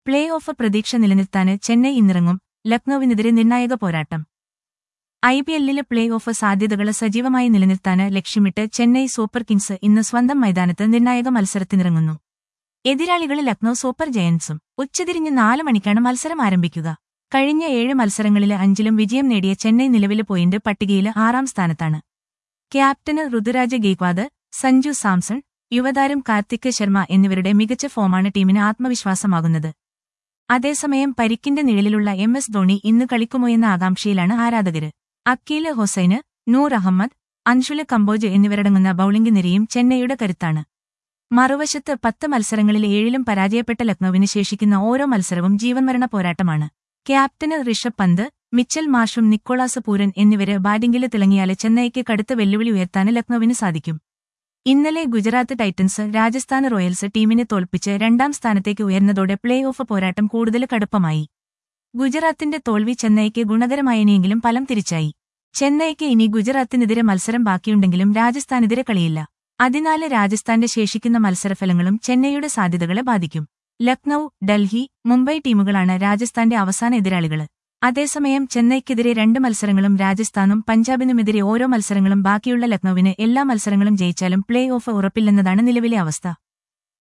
play off പ്രതീക്ഷ നിലനിർത്താന് ചെന്നൈ ഇന്നിറങ്ങും ലക്നൌവിനെതിരെ നിർണായക പോരാട്ടം ഐ പി എല്ലിലെ പ്ലേ ഓഫ് സാധ്യതകൾ സജീവമായി നിലനിർത്താന് ലക്ഷ്യമിട്ട് ചെന്നൈ സൂപ്പർ കിങ്സ് ഇന്ന് സ്വന്തം മൈതാനത്ത് നിർണായക മത്സരത്തിനിറങ്ങുന്നു എതിരാളികൾ ലക്നൌ സൂപ്പർ ജയന്റ്സും ഉച്ചതിരിഞ്ഞ് നാല് മണിക്കാണ് മത്സരം ആരംഭിക്കുക കഴിഞ്ഞ ഏഴ് മത്സരങ്ങളിലെ അഞ്ചിലും വിജയം നേടിയ ചെന്നൈ നിലവിലെ പോയിന്റ് പട്ടികയിൽ ആറാം സ്ഥാനത്താണ് ക്യാപ്റ്റന് ഋതുരാജ ഗെയ്ക്വാദ് സഞ്ജു സാംസൺ യുവതാരം കാർത്തിക് ശർമ്മ എന്നിവരുടെ മികച്ച ഫോമാണ് ടീമിന് ആത്മവിശ്വാസമാകുന്നത് അതേസമയം പരിക്കിന്റെ നിഴലിലുള്ള എം എസ് ധോണി ഇന്ന് കളിക്കുമോയെന്ന ആകാംക്ഷയിലാണ് ആരാധകര് അക്കീല് ഹൊസൈന് നൂർ അഹമ്മദ് അൻഷുല് കമ്പോജ് എന്നിവരടങ്ങുന്ന ബൌളിംഗ് നിരയും ചെന്നൈയുടെ കരുത്താണ് മറുവശത്ത് പത്ത് മത്സരങ്ങളിൽ ഏഴിലും പരാജയപ്പെട്ട ലക്നൌവിന് ശേഷിക്കുന്ന ഓരോ മത്സരവും ജീവൻമരണ പോരാട്ടമാണ് ക്യാപ്റ്റന് ഋഷഭ് പന്ത് മിച്ചൽ മാഷും നിക്കോളാസ് പൂരൻ എന്നിവര് ബാറ്റിംഗില് തിളങ്ങിയാല് ചെന്നൈക്ക് കടുത്ത വെല്ലുവിളി ഉയർത്താന് ലക്നൌവിന് സാധിക്കും ഇന്നലെ ഗുജറാത്ത് ടൈറ്റൻസ് രാജസ്ഥാൻ റോയൽസ് ടീമിനെ തോൽപ്പിച്ച് രണ്ടാം സ്ഥാനത്തേക്ക് ഉയർന്നതോടെ പ്ലേ ഓഫ് പോരാട്ടം കൂടുതൽ കടുപ്പമായി ഗുജറാത്തിന്റെ തോൽവി ചെന്നൈക്ക് ഗുണകരമായനിയെങ്കിലും ഫലം തിരിച്ചായി ചെന്നൈക്ക് ഇനി ഗുജറാത്തിനെതിരെ മത്സരം ബാക്കിയുണ്ടെങ്കിലും രാജസ്ഥാനെതിരെ കളിയില്ല അതിനാല് രാജസ്ഥാന്റെ ശേഷിക്കുന്ന മത്സരഫലങ്ങളും ചെന്നൈയുടെ സാധ്യതകളെ ബാധിക്കും ലക്നൌ ഡൽഹി മുംബൈ ടീമുകളാണ് രാജസ്ഥാന്റെ അവസാന എതിരാളികള് അതേസമയം ചെന്നൈക്കെതിരെ രണ്ട് മത്സരങ്ങളും രാജസ്ഥാനും പഞ്ചാബിനുമെതിരെ ഓരോ മത്സരങ്ങളും ബാക്കിയുള്ള ലക്നൌവിന് എല്ലാ മത്സരങ്ങളും ജയിച്ചാലും പ്ലേ ഓഫ് ഉറപ്പില്ലെന്നതാണ് നിലവിലെ അവസ്ഥ